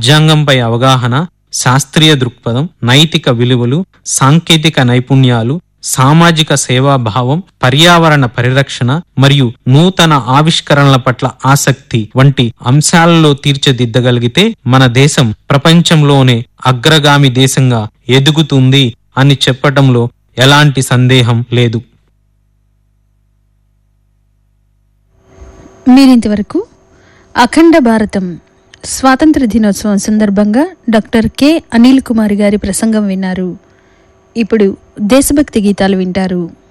రాజ్యాంగంపై అవగాహన శాస్త్రీయ దృక్పథం నైతిక విలువలు సాంకేతిక నైపుణ్యాలు సామాజిక సేవాభావం పర్యావరణ పరిరక్షణ మరియు నూతన ఆవిష్కరణల పట్ల ఆసక్తి వంటి అంశాలలో తీర్చిదిద్దగలిగితే మన దేశం ప్రపంచంలోనే అగ్రగామి దేశంగా ఎదుగుతుంది అని చెప్పటంలో ఎలాంటి సందేహం లేదు మీరింతవరకు అఖండ భారతం స్వాతంత్ర దినోత్సవం సందర్భంగా డాక్టర్ కె అనిల్ కుమార్ గారి ప్రసంగం విన్నారు ఇప్పుడు దేశభక్తి గీతాలు వింటారు